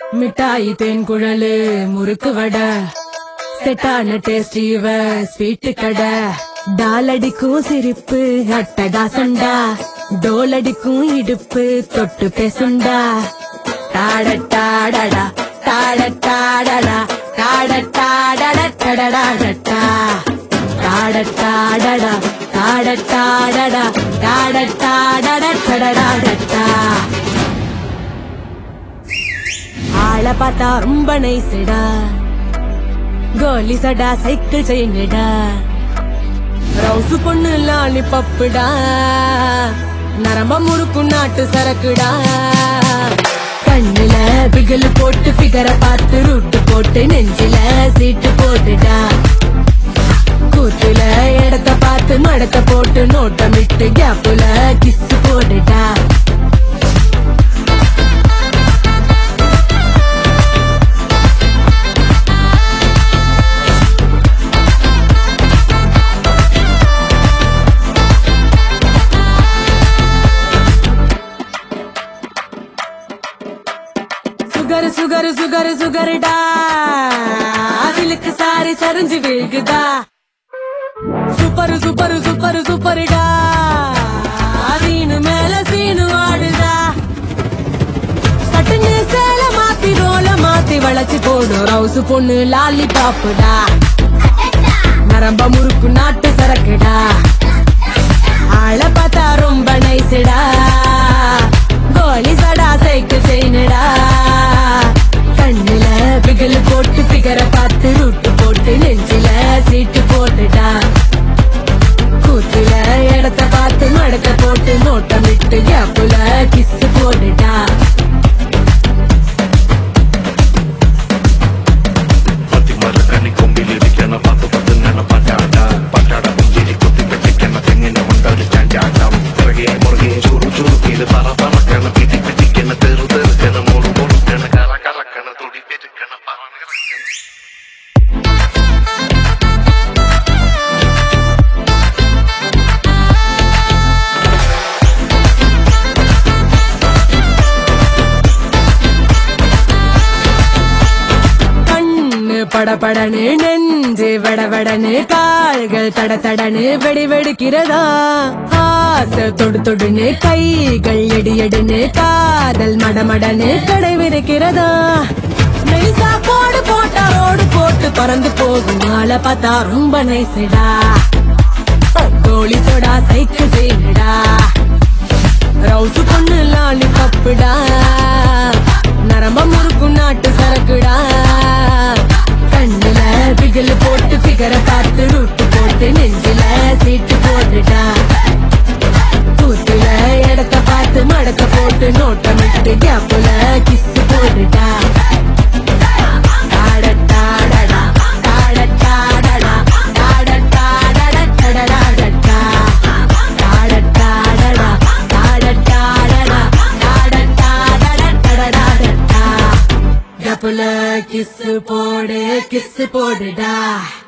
மிட்டாய் தேன் குழலு முறுக்கு வடை செட்டான டேஸ்ட் இவ ஸ்வீட்டு கடை டாலடிக்கும் சிரிப்பு அட்டகாசண்டா டோலடிக்கும் இடுப்பு தொட்டு பேசுண்டா டாடட்டாடடா டாடட்டாடடா டாடட்டாடடடடடடடா டாடட்டாடடா டாடட்டாடடா டாடட்டாடடடடடடா ஆள பார்த்தா ரொம்ப நைஸ்டா கோலி சடா சைக்கிள் செயின்டா ரவுசு பொண்ணு லாலி பப்புடா நரம்ப முறுக்கு நாட்டு சரக்குடா கண்ணுல பிகல் போட்டு பிகர பார்த்து ரூட்டு போட்டு நெஞ்சில சீட்டு போட்டுடா கூத்துல இடத்த பார்த்து மடத்த போட்டு நோட்டமிட்டு கேப்புல கிஸ் போட்டுடா சுகர் சுகர் சுகர் சுகர்டா சிலுக்கு சாரி சரிஞ்சு விழுகுதா சூப்பர் சூப்பர் சூப்பர் சூப்பர்டா சீனு மேல சீனு ஆடுதா சட்டுன்னு சேல மாத்தி ரோல மாத்தி வளைச்சு போடும் ரவுசு பொண்ணு லாலி பாப்புடா நரம்ப முறுக்கு நாட்டு சரக்குடா ஆள பார்த்தா ரொம்ப நைஸ்டா கோலி சடா சைக்கிள் செயினடா கண்ணுல பிகல் போட்டு பிகர பார்த்து ரூட்டு போட்டு நெஞ்சில சீட்டு போட்டுடா கூத்துல இடத்த பார்த்து மடக்க போட்டு நோட்டமிட்டு கேப்புல கிஸ் போட்டுடா പത്തി മരക്കണി കൊമ്പിലിരിക്കണ പത്ത് പത്ത് നണ പറ്റാട്ട പട്ടാട പുഞ്ചിരി കുത്തി കെട്ടിക്കണ തെങ്ങിന് കൊണ്ടൊരു ചാഞ്ചാട്ടം പിറകെ മുറുകെ ചുറു ചുറുക്കിയത് പറ പറക്കണ പിടി പിടിക്കണ തെറു തെറുക്കണ മുറു മുറുക്കണ കറ കറക്കണ തുടി പെരുക്കണ പറ கண்ணு படபடனு நெஞ்சு வடவடனு கால்கள் தட தடனு வெடி வெடிக்கிறதா ஆசை தொடு தொடுன்னு கைகள் எடி எடுன்னு காதல் மடமடனு கடை விரிக்கிறதா நைசா கோடு போட்டா ரோடு போட்டு பறந்து போகும் ஆளை பார்த்தா ரொம்ப நைஸ்டா கோழி சோடா சைக்கிள் செய்யடா ரவுசு பொண்ணு லாலி பப்புடா நரம்ப முறுக்கு நாட்டு சரக்குடா கண்ணுல பிகல் போட்டு பிகர பார்த்து ரூட்டு போட்டு நெஞ்சில சீட்டு போட்டுடா கூத்துல இடத்த பார்த்து மடக்க போட்டு நோட்டமிட்டு கேப்புல கிஸ் போட்டுடா டாடட்டாடடா, டாடட்டாடடா, டாடட்டாடடடடடடடா. டாடட்டாடடா, டாடட்டாடடா, டாடட்டாடடடடடடா. கேப்புல கிஸ் போடு கிஸ் போடுடா